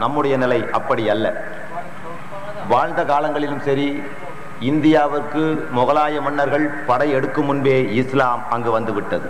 நம்முடைய நிலை அப்படி அல்ல வாழ்ந்த காலங்களிலும் சரி இந்தியாவிற்கு முகலாய மன்னர்கள் படை எடுக்கும் முன்பே இஸ்லாம் அங்கு வந்து விட்டது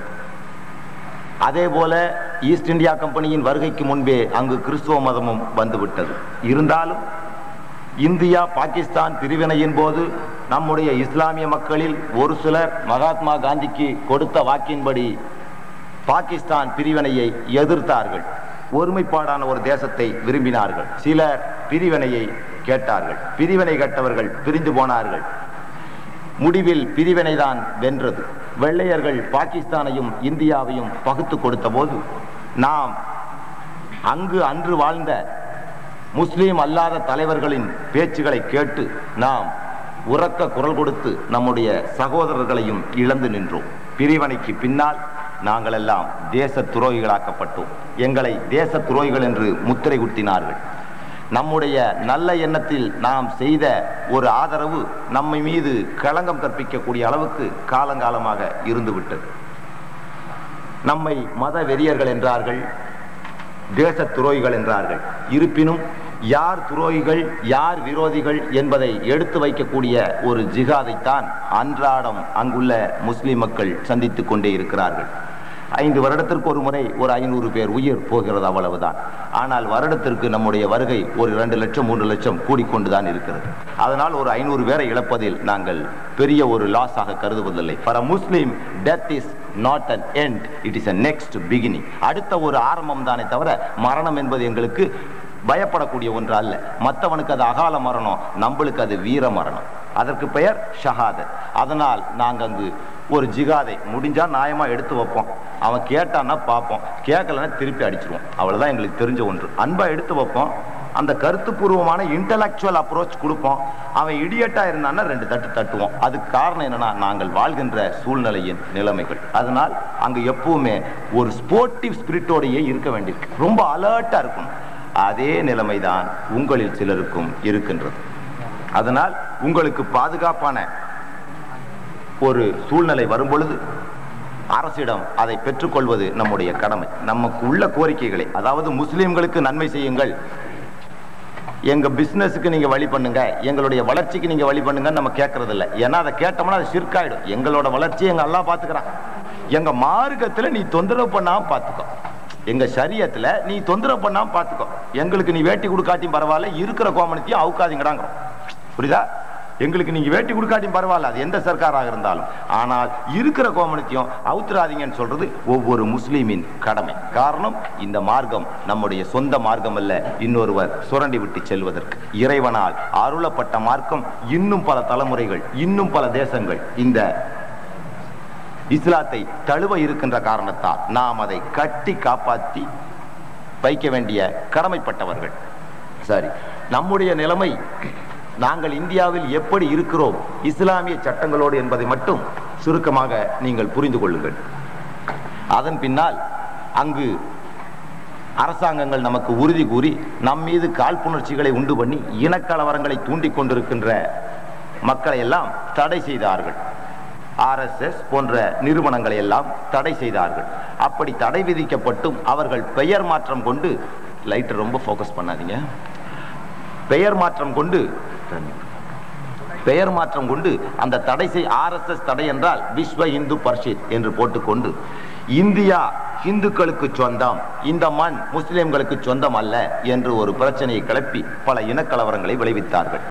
அதே போல ஈஸ்ட் இந்தியா கம்பெனியின் வருகைக்கு முன்பே அங்கு கிறிஸ்துவ மதமும் வந்துவிட்டது இருந்தாலும் இந்தியா பாகிஸ்தான் பிரிவினையின் போது நம்முடைய இஸ்லாமிய மக்களில் ஒரு சிலர் மகாத்மா காந்திக்கு கொடுத்த வாக்கின்படி பாகிஸ்தான் பிரிவினையை எதிர்த்தார்கள் ஒருமைப்பாடான ஒரு தேசத்தை விரும்பினார்கள் சிலர் பிரிவினையை கேட்டார்கள் பிரிவினை கேட்டவர்கள் பிரிந்து போனார்கள் முடிவில் பிரிவினைதான் வென்றது வெள்ளையர்கள் பாகிஸ்தானையும் இந்தியாவையும் பகுத்து கொடுத்த போது நாம் அங்கு அன்று வாழ்ந்த முஸ்லீம் அல்லாத தலைவர்களின் பேச்சுகளை கேட்டு நாம் உறக்க குரல் கொடுத்து நம்முடைய சகோதரர்களையும் இழந்து நின்றோம் பிரிவினைக்கு பின்னால் நாங்கள் எல்லாம் தேச துரோகிகளாக்கப்பட்டோம் எங்களை தேச துரோகிகள் என்று முத்திரை குத்தினார்கள் நம்முடைய நல்ல எண்ணத்தில் நாம் செய்த ஒரு ஆதரவு நம்மை மீது களங்கம் கற்பிக்கக்கூடிய அளவுக்கு காலங்காலமாக இருந்துவிட்டது நம்மை மத வெறியர்கள் என்றார்கள் தேச துரோகிகள் என்றார்கள் இருப்பினும் யார் துரோகிகள் யார் விரோதிகள் என்பதை எடுத்து வைக்கக்கூடிய ஒரு ஜிகாதைத்தான் அன்றாடம் அங்குள்ள முஸ்லிம் மக்கள் சந்தித்துக் கொண்டே இருக்கிறார்கள் ஐந்து வருடத்திற்கு ஒரு முறை ஒரு ஐநூறு பேர் உயிர் போகிறது அவ்வளவுதான் ஆனால் வருடத்திற்கு நம்முடைய வருகை ஒரு இரண்டு லட்சம் மூன்று லட்சம் கூடிக்கொண்டுதான் இருக்கிறது அதனால் ஒரு ஐநூறு பேரை இழப்பதில் நாங்கள் பெரிய ஒரு லாஸ் ஆக கருதுவதில்லை for a Muslim death is not an end it is a next beginning அடுத்த ஒரு ஆரம்பம் தானே தவிர மரணம் என்பது எங்களுக்கு பயப்படக்கூடிய ஒன்று அல்ல மற்றவனுக்கு அது அகால மரணம் நம்மளுக்கு அது வீர மரணம் அதற்கு பெயர் ஷஹாதத் அதனால் நாங்கள் அங்கு ஒரு ஜிகாதை முடிஞ்சா நியாயமா எடுத்து வைப்போம் அவன் கேட்டான்னா பார்ப்போம் கேட்கலன்னா திருப்பி அடிச்சிருவோம் அவ்வளவுதான் எங்களுக்கு தெரிஞ்ச ஒன்று அன்பா எடுத்து வைப்போம் அந்த கருத்துப்பூர்வமான இன்டலெக்சுவல் அப்ரோச் கொடுப்போம் அவன் இடியட்டா இருந்தான்னா ரெண்டு தட்டு தட்டுவோம் அதுக்கு காரணம் என்னன்னா நாங்கள் வாழ்கின்ற சூழ்நிலையின் நிலைமைகள் அதனால் அங்க எப்பவுமே ஒரு ஸ்போர்ட்டிவ் ஸ்பிரிட்டோடையே இருக்க வேண்டியிருக்கு ரொம்ப அலர்ட்டா இருக்கணும் அதே நிலைமைதான் உங்களில் சிலருக்கும் இருக்கின்றது அதனால் உங்களுக்கு பாதுகாப்பான ஒரு சூழ்நிலை வரும் பொழுது அரசிடம் அதை பெற்றுக்கொள்வது நம்முடைய கடமை நமக்கு உள்ள கோரிக்கைகளை அதாவது முஸ்லிம்களுக்கு நன்மை செய்யுங்கள் எங்க பிசினஸுக்கு நீங்க வழி பண்ணுங்க எங்களுடைய வளர்ச்சிக்கு நீங்க வழி பண்ணுங்க நம்ம கேட்கறது இல்ல ஏன்னா அதை கேட்டோம்னா அது சிற்காயிடும் எங்களோட வளர்ச்சி எங்க எல்லாம் பாத்துக்கிறான் எங்க மார்க்கத்துல நீ தொந்தரவு பண்ணாம பாத்துக்கோ எங்க சரியத்துல நீ தொந்தரவு பண்ணாம பாத்துக்கோ எங்களுக்கு நீ வேட்டி கொடுக்காட்டியும் பரவாயில்ல இருக்கிற கோமணத்தையும் அவுக்காதீங்கடாங்கிறோம் புரியுதா எங்களுக்கு நீங்க வேட்டி கொடுக்காட்டியும் பரவாயில்ல அது எந்த சர்க்காராக இருந்தாலும் ஆனால் இருக்கிற கோமணத்தையும் அவுத்துறாதீங்கன்னு சொல்றது ஒவ்வொரு முஸ்லீமின் கடமை காரணம் இந்த மார்க்கம் நம்முடைய சொந்த மார்க்கம் அல்ல இன்னொருவர் சுரண்டி விட்டு செல்வதற்கு இறைவனால் அருளப்பட்ட மார்க்கம் இன்னும் பல தலைமுறைகள் இன்னும் பல தேசங்கள் இந்த இஸ்லாத்தை தழுவ இருக்கின்ற காரணத்தால் நாம் அதை கட்டி காப்பாற்றி வைக்க வேண்டிய கடமைப்பட்டவர்கள் சரி நம்முடைய நிலைமை நாங்கள் இந்தியாவில் எப்படி இருக்கிறோம் இஸ்லாமிய சட்டங்களோடு என்பதை மட்டும் சுருக்கமாக நீங்கள் புரிந்து கொள்ளுங்கள் அதன் பின்னால் அங்கு அரசாங்கங்கள் நமக்கு உறுதி கூறி நம் மீது காழ்ப்புணர்ச்சிகளை உண்டு பண்ணி இனக்கலவரங்களை தூண்டிக் கொண்டிருக்கின்ற மக்களை எல்லாம் தடை செய்தார்கள் ஆர்எஸ்எஸ் போன்ற நிறுவனங்களை எல்லாம் தடை செய்தார்கள் அப்படி தடை விதிக்கப்பட்டும் அவர்கள் பெயர் மாற்றம் கொண்டு லைட்டை ரொம்ப ஃபோக்கஸ் பண்ணாதீங்க பெயர் மாற்றம் கொண்டு பெயர் மாற்றம் கொண்டு அந்த தடை செய் ஆர்எஸ்எஸ் தடை என்றால் விஸ்வ இந்து பரிஷத் என்று போட்டுக்கொண்டு இந்தியா இந்துக்களுக்கு சொந்தம் இந்த மண் முஸ்லிம்களுக்கு சொந்தம் அல்ல என்று ஒரு பிரச்சனையை கிளப்பி பல இனக்கலவரங்களை விளைவித்தார்கள்